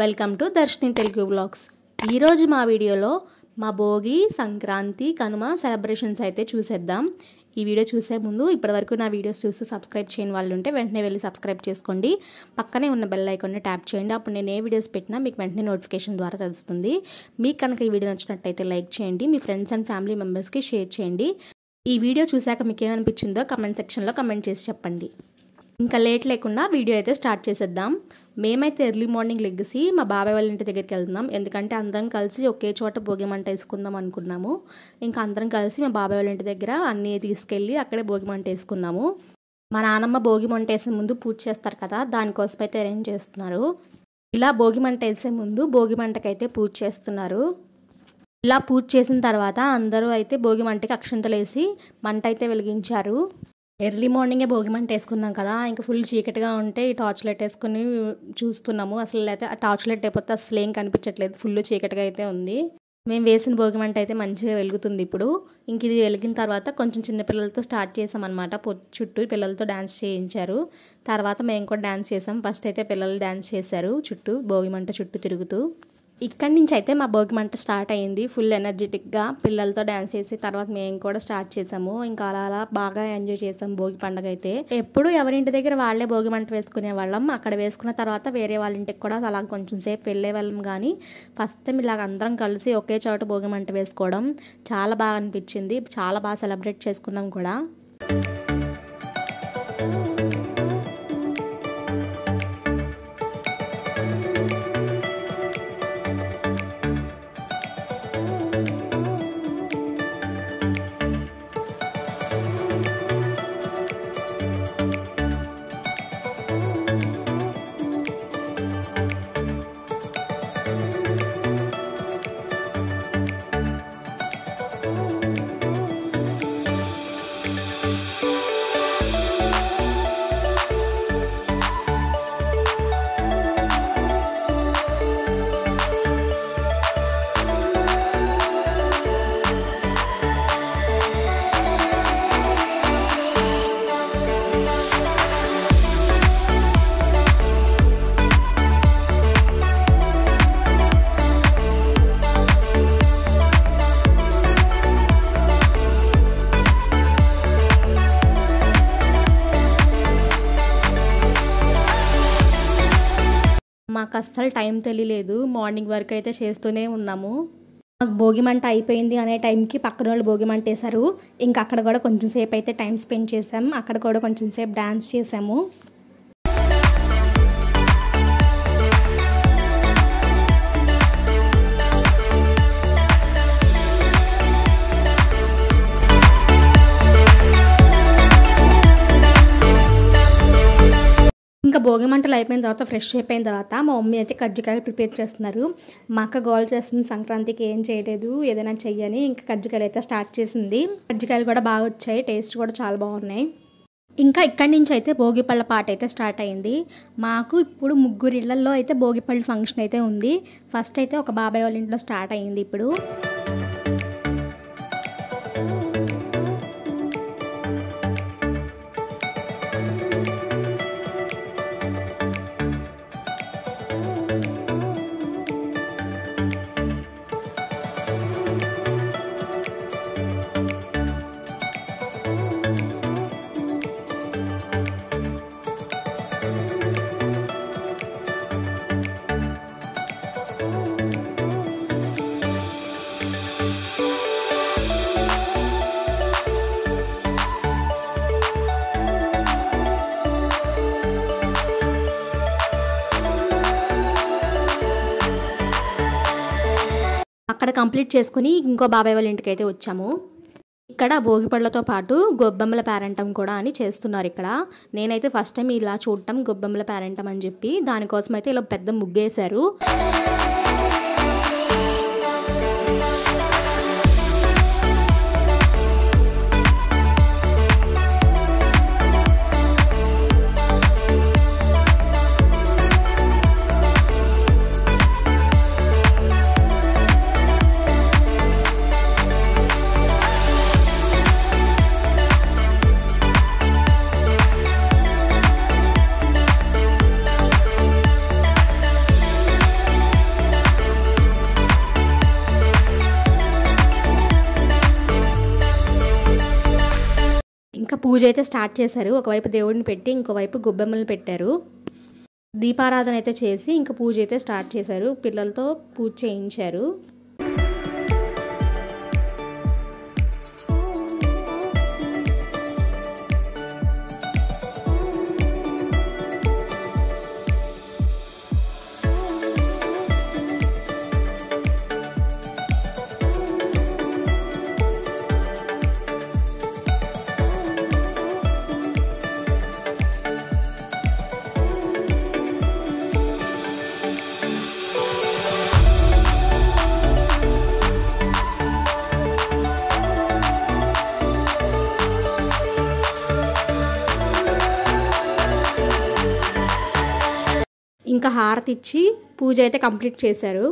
Welcome to Darshini Telugu vlogs ఈరోజు మా వీడియోలో మా భోగి సంక్రాంతి కనుమ సెలబ్రేషన్స్ అయితే చూసేద్దాం ఈ వీడియో చూసే ముందు ఇప్పటివరకు నా వీడియోస్ చూసి సబ్స్క్రైబ్ చేయని వాళ్ళు ఉంటే వెంటనే వెళ్ళి సబ్స్క్రైబ్ చేసుకోండి పక్కనే ఉన్న బెల్ ఐకాన్ని ట్యాప్ చేయండి అప్పుడు నేను ఏ వీడియోస్ పెట్టినా మీకు వెంటనే నోటిఫికేషన్ ద్వారా తెలుస్తుంది మీకు కనుక ఈ వీడియో నచ్చినట్టయితే లైక్ చేయండి మీ ఫ్రెండ్స్ అండ్ ఫ్యామిలీ మెంబర్స్కి షేర్ చేయండి ఈ వీడియో చూశాక మీకు ఏమనిపించిందో కమెంట్ సెక్షన్లో కమెంట్ చేసి చెప్పండి ఇంకా లేట్ లేకుండా వీడియో అయితే స్టార్ట్ చేసేద్దాం మేమైతే ఎర్లీ మార్నింగ్ లెగ్సి మా బాబాయ్ వాళ్ళ ఇంటి దగ్గరికి వెళ్తున్నాం ఎందుకంటే అందరం కలిసి ఒకే చోట భోగి మంట వేసుకుందాం అనుకున్నాము ఇంకా అందరం కలిసి మా బాబాయ్ వాళ్ళ ఇంటి దగ్గర అన్నీ తీసుకెళ్ళి అక్కడే భోగి మంట వేసుకున్నాము మా నాన్నమ్మ భోగి మంట వేసే ముందు పూజ చేస్తారు కదా దానికోసం అయితే అరేంజ్ చేస్తున్నారు ఇలా భోగి మంట వేసే ముందు భోగి మంటకైతే పూజ చేస్తున్నారు ఇలా పూజ చేసిన తర్వాత అందరూ అయితే భోగి మంటకి అక్షంతలు వేసి మంట అయితే వెలిగించారు ఎర్లీ మార్నింగే భోగి మంట వేసుకున్నాం కదా ఇంకా ఫుల్ చీకటిగా ఉంటే ఈ టార్చ్ లైట్ వేసుకుని చూస్తున్నాము అసలు అయితే ఆ టార్చ్ లైట్ అయిపోతే అసలు ఏం కనిపించట్లేదు ఫుల్ చీకటిగా అయితే ఉంది మేము వేసిన భోగి మంట అయితే మంచిగా వెలుగుతుంది ఇప్పుడు ఇంక ఇది వెలిగిన తర్వాత కొంచెం చిన్నపిల్లలతో స్టార్ట్ చేసాం అనమాట చుట్టూ పిల్లలతో డ్యాన్స్ చేయించారు తర్వాత మేము కూడా డ్యాన్స్ చేసాం ఫస్ట్ అయితే పిల్లలు డ్యాన్స్ చేశారు చుట్టూ భోగి మంట చుట్టూ తిరుగుతూ ఇక్కడి నుంచి అయితే మా భోగి మంట స్టార్ట్ అయ్యింది ఫుల్ ఎనర్జెటిక్గా పిల్లలతో డ్యాన్స్ చేసి తర్వాత మేము కూడా స్టార్ట్ చేసాము ఇంకా అలా అలా బాగా ఎంజాయ్ చేసాం భోగి పండుగ అయితే ఎప్పుడు ఎవరింటి దగ్గర వాళ్ళే భోగి మంట వేసుకునే వాళ్ళం అక్కడ వేసుకున్న తర్వాత వేరే వాళ్ళ ఇంటికి కూడా అలా కొంచెం సేపు వెళ్ళే వాళ్ళం కానీ ఫస్ట్ టైం ఇలాగ అందరం కలిసి ఒకే చోట భోగి మంట వేసుకోవడం చాలా బాగా అనిపించింది చాలా బాగా సెలబ్రేట్ చేసుకున్నాం కూడా మాకు అస్సలు టైం తెలియలేదు మార్నింగ్ వరకు అయితే చేస్తూనే ఉన్నాము మాకు భోగి మంట అయిపోయింది అనే టైంకి పక్కన వాళ్ళు భోగి మంట వేశారు ఇంకా అక్కడ కూడా కొంచెం సేపు అయితే టైం స్పెండ్ చేసాం అక్కడ కూడా కొంచెం సేపు డ్యాన్స్ చేసాము ఇంకా భోగి మంటలు అయిపోయిన తర్వాత ఫ్రెష్ అయిపోయిన తర్వాత మా మమ్మీ అయితే కజ్జికాయలు ప్రిపేర్ చేస్తున్నారు మా అక్క గోల్ చేస్తుంది సంక్రాంతికి ఏం చేయలేదు ఏదైనా చెయ్యని ఇంకా కజ్జికాయలు అయితే స్టార్ట్ చేసింది కజ్జికాయలు కూడా బాగా వచ్చాయి టేస్ట్ కూడా చాలా బాగున్నాయి ఇంకా ఇక్కడి నుంచి అయితే భోగిపళ్ళ పాట అయితే స్టార్ట్ అయింది మాకు ఇప్పుడు ముగ్గురు ఇళ్లలో అయితే భోగిపళ్ళు ఫంక్షన్ అయితే ఉంది ఫస్ట్ అయితే ఒక బాబాయ్ వాళ్ళ ఇంట్లో స్టార్ట్ అయింది ఇప్పుడు అక్కడ కంప్లీట్ చేసుకుని ఇంకో బాబాయ్ వాళ్ళ ఇంటికి అయితే వచ్చాము ఇక్కడ భోగిపళ్ళతో పాటు గొబ్బెమ్మల పేరంటం కూడా అని చేస్తున్నారు ఇక్కడ నేనైతే ఫస్ట్ టైం ఇలా చూడటం గొబ్బెమ్మల పేరంటం అని చెప్పి దానికోసం అయితే ఇలా పెద్ద ముగ్గేశారు పూజ అయితే స్టార్ట్ చేశారు ఒకవైపు దేవుడిని పెట్టి ఇంకోవైపు గొబ్బెమ్మలు పెట్టారు దీపారాధన అయితే చేసి ఇంకా పూజ అయితే స్టార్ట్ చేశారు పిల్లలతో పూజ చేయించారు ఇంకా హారతి ఇచ్చి పూజ అయితే కంప్లీట్ చేశారు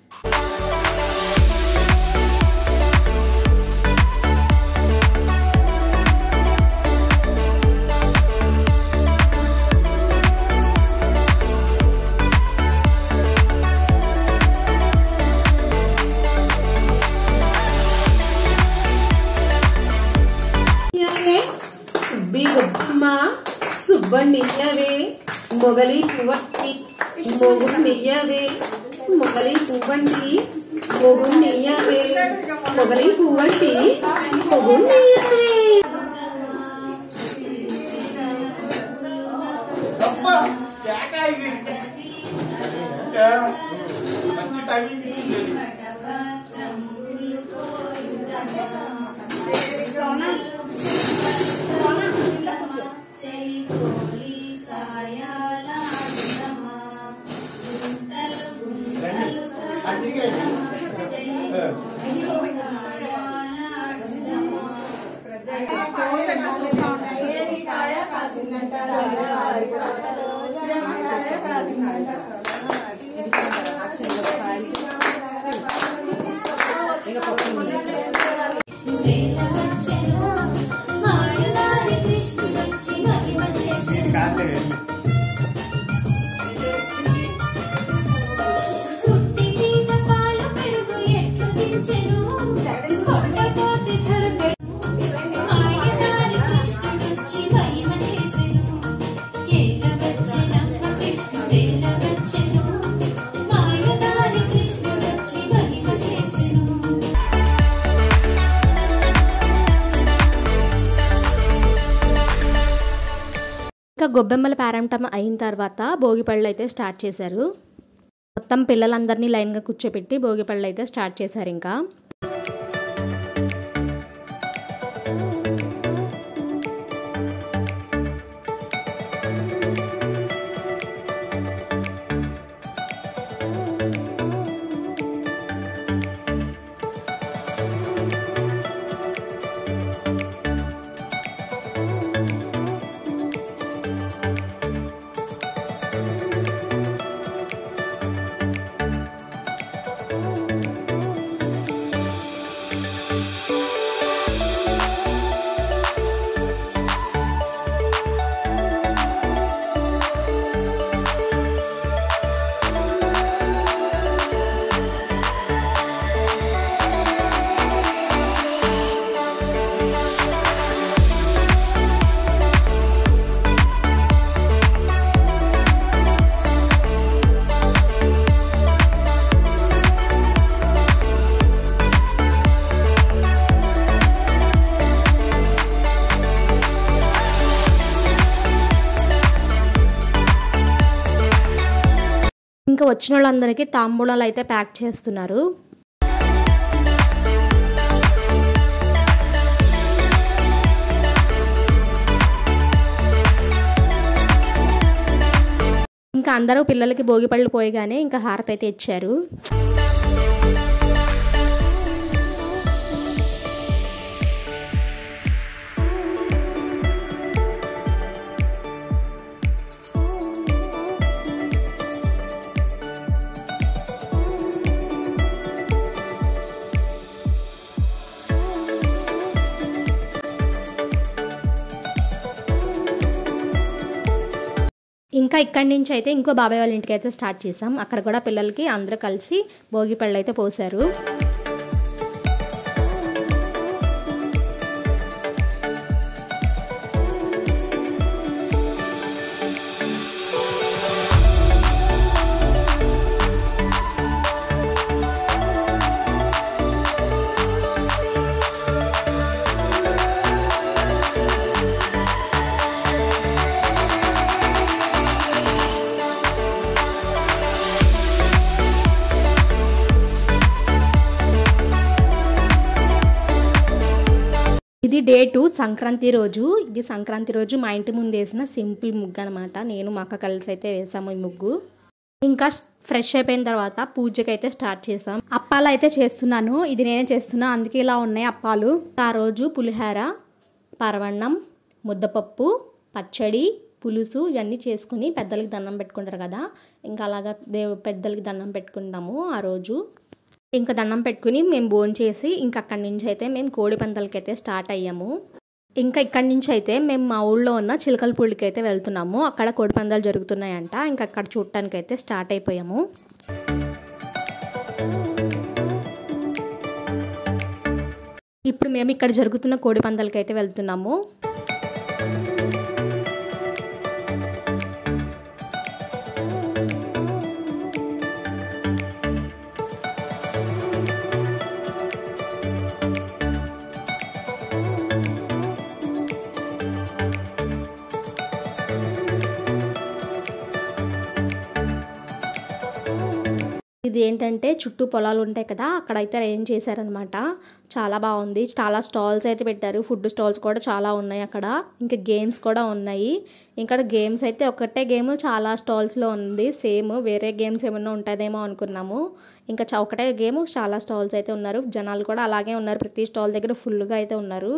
నీయవే బిగమ్మ సుబ్బ నీయవే మొగలి పువ్వట్టి మొగు నీయవే మొగలి పువ్వంటి మొగు నీయవే మొగలి పువ్వంటి మొగు నీయవే అబ్బా కేక ఇది ఇంకా మంచి టైమింగ్ ఇచ్చింది ఇది. రండి. అదిగే. ఆ. కాదులే, వెళ్ళు. ఇంకా గొబ్బెమ్మల పేరంటం అయిన తర్వాత భోగిపళ్ళు అయితే స్టార్ట్ చేశారు మొత్తం పిల్లలందరినీ లైన్గా కూర్చోపెట్టి భోగిపళ్ళు అయితే స్టార్ట్ చేశారు ఇంకా ఇంకా వచ్చిన వాళ్ళందరికీ తాంబూలాలు అయితే ప్యాక్ చేస్తున్నారు ఇంకా అందరూ పిల్లలకి భోగిపళ్ళు పోయగానే ఇంకా హారతి అయితే ఇచ్చారు ఇంకా ఇక్కడి నుంచి అయితే ఇంకో బాబాయ్ వాళ్ళ ఇంటికి అయితే స్టార్ట్ చేసాం అక్కడ కూడా పిల్లలకి అందరూ కలిసి భోగి పళ్ళు అయితే పోసారు ఇది డే టూ సంక్రాంతి రోజు ఇది సంక్రాంతి రోజు మా ఇంటి ముందు వేసిన సింపుల్ ముగ్గు అనమాట నేను మా అక్క కలిసి అయితే వేసాము ఈ ముగ్గు ఇంకా ఫ్రెష్ అయిపోయిన తర్వాత పూజకి అయితే స్టార్ట్ చేసాం అప్పాలు అయితే చేస్తున్నాను ఇది నేనే చేస్తున్నా అందుకే ఇలా ఉన్నాయి అప్పాలు ఆ రోజు పులిహోర పరవన్నం ముద్దపప్పు పచ్చడి పులుసు ఇవన్నీ చేసుకుని పెద్దలకి దండం పెట్టుకుంటారు కదా ఇంకా అలాగా దేవు పెద్దలకి దండం పెట్టుకుంటాము ఆ రోజు ఇంకా దండం పెట్టుకుని మేము భోజనం చేసి ఇంకా అక్కడి నుంచి అయితే మేము కోడి పందాలకి అయితే స్టార్ట్ అయ్యాము ఇంకా ఇక్కడి నుంచి అయితే మేము మా ఊళ్ళో ఉన్న చిలకలపూడికి అయితే వెళ్తున్నాము అక్కడ కోడి పందాలు జరుగుతున్నాయంట ఇంకా అక్కడ చూడటానికి అయితే స్టార్ట్ అయిపోయాము ఇప్పుడు మేము ఇక్కడ జరుగుతున్న కోడి పందాలకి అయితే వెళ్తున్నాము ఇది ఏంటంటే చుట్టూ పొలాలు ఉంటాయి కదా అక్కడైతే అరేంజ్ చేశారనమాట చాలా బాగుంది చాలా స్టాల్స్ అయితే పెట్టారు ఫుడ్ స్టాల్స్ కూడా చాలా ఉన్నాయి అక్కడ ఇంకా గేమ్స్ కూడా ఉన్నాయి ఇంకా గేమ్స్ అయితే ఒకటే గేమ్ చాలా స్టాల్స్లో ఉంది సేమ్ వేరే గేమ్స్ ఏమైనా ఉంటుందేమో అనుకున్నాము ఇంకా చ- ఒకటే గేమ్ చాలా స్టాల్స్ అయితే ఉన్నారు జనాలు కూడా అలాగే ఉన్నారు ప్రతి స్టాల్ దగ్గర ఫుల్గా అయితే ఉన్నారు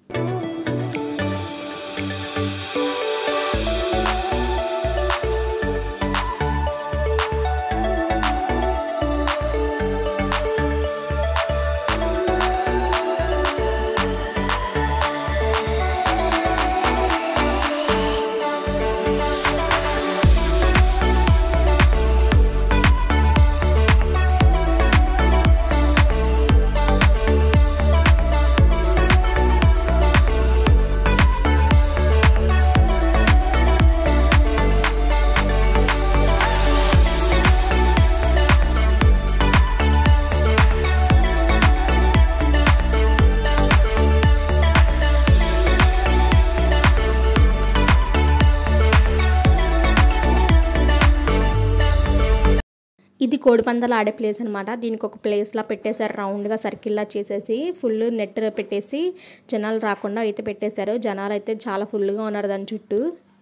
ఇది కోడిపందాలు ఆడే ప్లేస్ అనమాట దీనికి ఒక ప్లేస్లా పెట్టేశారు రౌండ్గా సర్కిల్లా చేసేసి ఫుల్ నెట్ పెట్టేసి జనాలు రాకుండా అయితే పెట్టేశారు జనాలు అయితే చాలా ఫుల్గా ఉన్నారు దాని చుట్టూ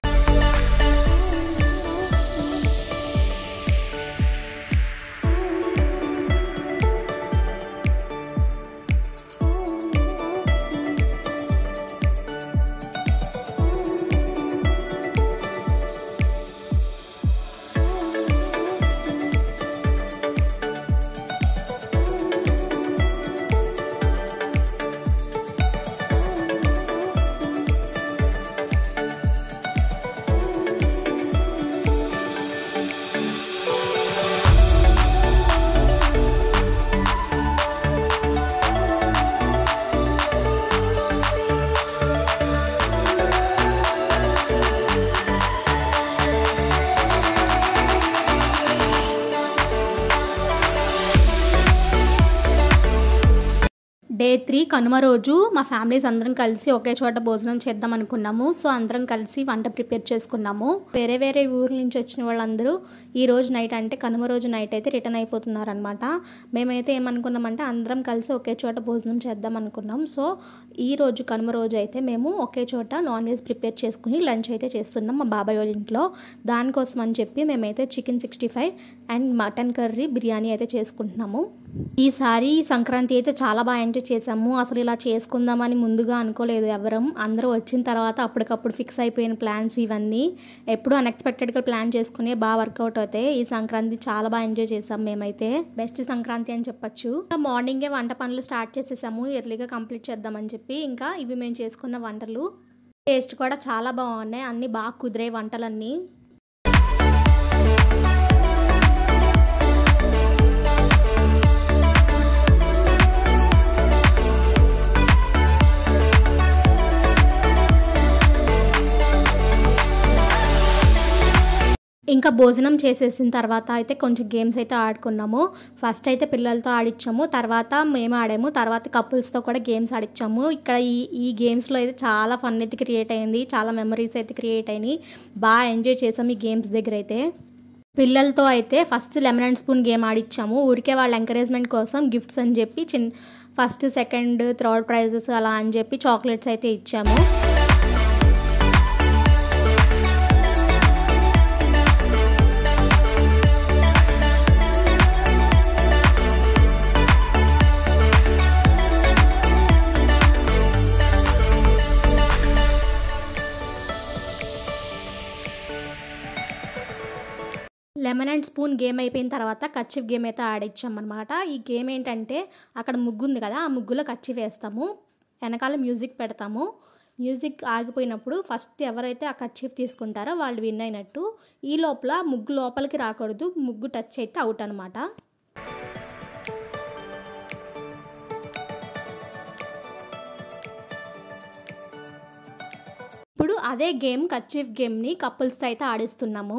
డే త్రీ కనుమ రోజు మా ఫ్యామిలీస్ అందరం కలిసి ఒకే చోట భోజనం చేద్దాం అనుకున్నాము సో అందరం కలిసి వంట ప్రిపేర్ చేసుకున్నాము వేరే వేరే ఊర్ల నుంచి వచ్చిన వాళ్ళందరూ ఈ రోజు నైట్ అంటే కనుమ రోజు నైట్ అయితే రిటర్న్ అయిపోతున్నారు అనమాట మేమైతే ఏమనుకున్నామంటే అందరం కలిసి ఒకే చోట భోజనం చేద్దాం అనుకున్నాం సో ఈ రోజు కనుమ రోజు అయితే మేము ఒకే చోట నాన్ వెజ్ ప్రిపేర్ చేసుకుని లంచ్ అయితే చేస్తున్నాం మా బాబాయ్ వాళ్ళ ఇంట్లో దానికోసం అని చెప్పి మేమైతే chicken sixty five and mutton curry biryani అయితే చేసుకుంటున్నాము ఈసారి సంక్రాంతి అయితే చాలా బాగా ఎంజాయ్ చేసాము అసలు ఇలా చేసుకుందామని ముందుగా అనుకోలేదు ఎవరం అందరూ వచ్చిన తర్వాత అప్పటికప్పుడు ఫిక్స్ అయిపోయిన ప్లాన్స్ ఇవన్నీ ఎప్పుడు అన్ఎక్స్పెక్టెడ్గా ప్లాన్ చేసుకుని బాగా వర్కౌట్ అవుతాయి ఈ సంక్రాంతి చాలా బాగా ఎంజాయ్ చేసాం మేమైతే బెస్ట్ సంక్రాంతి అని చెప్పొచ్చు ఇంకా మార్నింగే వంట పనులు స్టార్ట్ చేసేసాము ఎర్లీగా కంప్లీట్ చేద్దామని చెప్పి ఇంకా ఇవి మేము చేసుకున్న వంటలు టేస్ట్ కూడా చాలా బాగున్నాయి అన్నీ బాగా కుదిరే వంటలన్నీ ఇంకా భోజనం చేసేసిన తర్వాత అయితే కొంచెం గేమ్స్ అయితే ఆడుకున్నాము ఫస్ట్ అయితే పిల్లలతో ఆడిచ్చాము తర్వాత మేము ఆడాము తర్వాత కపుల్స్తో కూడా గేమ్స్ ఆడిచ్చాము ఇక్కడ ఈ ఈ గేమ్స్లో అయితే చాలా ఫన్ అయితే క్రియేట్ అయింది చాలా మెమరీస్ అయితే క్రియేట్ అయినాయి బాగా ఎంజాయ్ చేసాం ఈ గేమ్స్ దగ్గర అయితే పిల్లలతో అయితే first lemon and spoon game ఆడిచ్చాము ఊరికే వాళ్ళ ఎంకరేజ్మెంట్ కోసం గిఫ్ట్స్ అని చెప్పి చిన్న ఫస్ట్ సెకండ్ థర్డ్ ప్రైజెస్ అలా అని చెప్పి చాక్లెట్స్ అయితే ఇచ్చాము లెమన్ అండ్ స్పూన్ గేమ్ అయిపోయిన తర్వాత కచ్చిఫ్ గేమ్ అయితే ఆడిచ్చాం అనమాట ఈ గేమ్ ఏంటంటే అక్కడ ముగ్గు ఉంది కదా ఆ ముగ్గులో కచ్చిఫ్ వేస్తాము వెనకాల మ్యూజిక్ పెడతాము మ్యూజిక్ ఆగిపోయినప్పుడు ఫస్ట్ ఎవరైతే ఆ కచ్చిఫ్ తీసుకుంటారో వాళ్ళు విన్ అయినట్టు ఈ లోపల ముగ్గు లోపలికి రాకూడదు ముగ్గు టచ్ అయితే అవుట్ అనమాట ఇప్పుడు అదే గేమ్ కచ్చిఫ్ గేమ్ని కపుల్స్తో అయితే ఆడిస్తున్నాము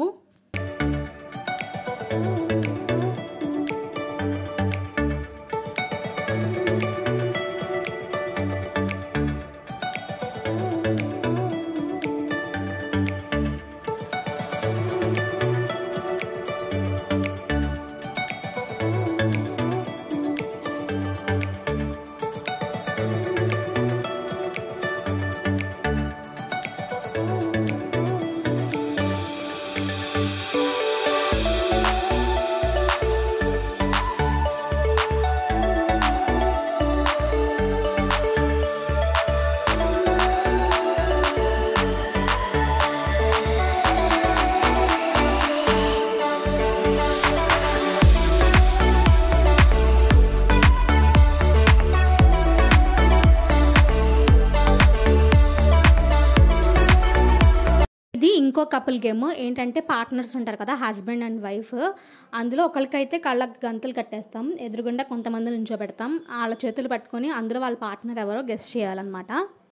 ఇది ఇంకో కపుల్ గేమ్ ఏంటంటే పార్ట్నర్స్ ఉంటారు కదా హస్బెండ్ అండ్ వైఫ్ అందులో ఒకరికైతే కళ్ళకి గంతలు కట్టేస్తాం ఎదురుగుండా కొంతమంది నుంచోబెడతాం వాళ్ళ చేతులు పట్టుకొని అందులో వాళ్ళ పార్ట్నర్ ఎవరో గెస్ట్ చేయాలన్నమాట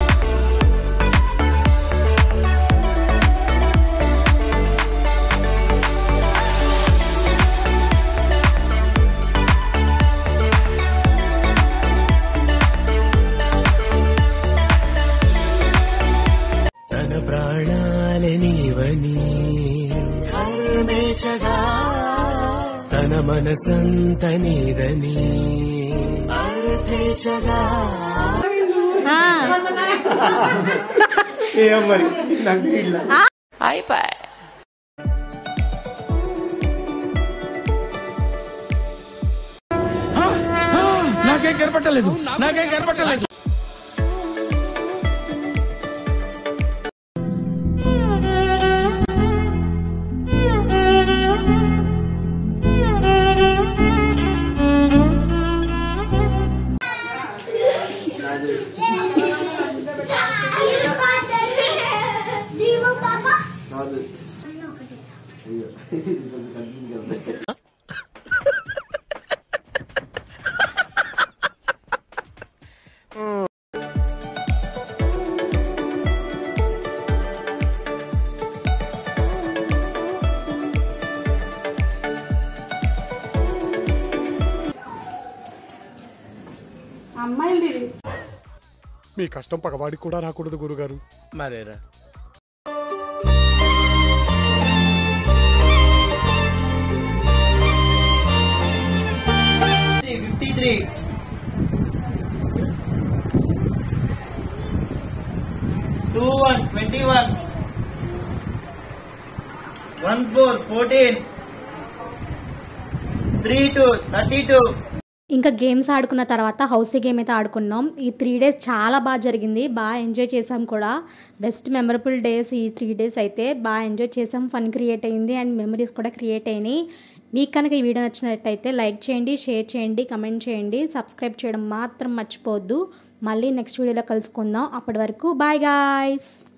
తన ప్రాణాలే నీవని కరుణేచగా తన మనసంత నీదని అర్థేచగా ఏం మరి నాకు ఇలా నాకేం కనపట్టలేదు నాకేం కనపట్టలేదు అమ్మాయిలు మీ కష్టం పగవాడికి కూడా రాకూడదు గురుగారు మరేరా fifty three two one twenty one one four fourteen three two thirty two ఇంకా గేమ్స్ ఆడుకున్న తర్వాత హౌసీ గేమ్ అయితే ఆడుకున్నాం ఈ త్రీ డేస్ చాలా బాగా జరిగింది బాగా ఎంజాయ్ చేసాం కూడా బెస్ట్ మెమరబుల్ డేస్ ఈ త్రీ డేస్ అయితే బాగా ఎంజాయ్ చేసాం ఫన్ క్రియేట్ అయింది అండ్ మెమరీస్ కూడా క్రియేట్ అయినాయి మీకు కనుక ఈ వీడియో నచ్చినట్టయితే లైక్ చేయండి షేర్ చేయండి కమెంట్ చేయండి సబ్స్క్రైబ్ చేయడం మాత్రం మర్చిపోవద్దు మళ్ళీ నెక్స్ట్ వీడియోలో కలుసుకుందాం అప్పటి వరకు బాయ్ గాయ్స్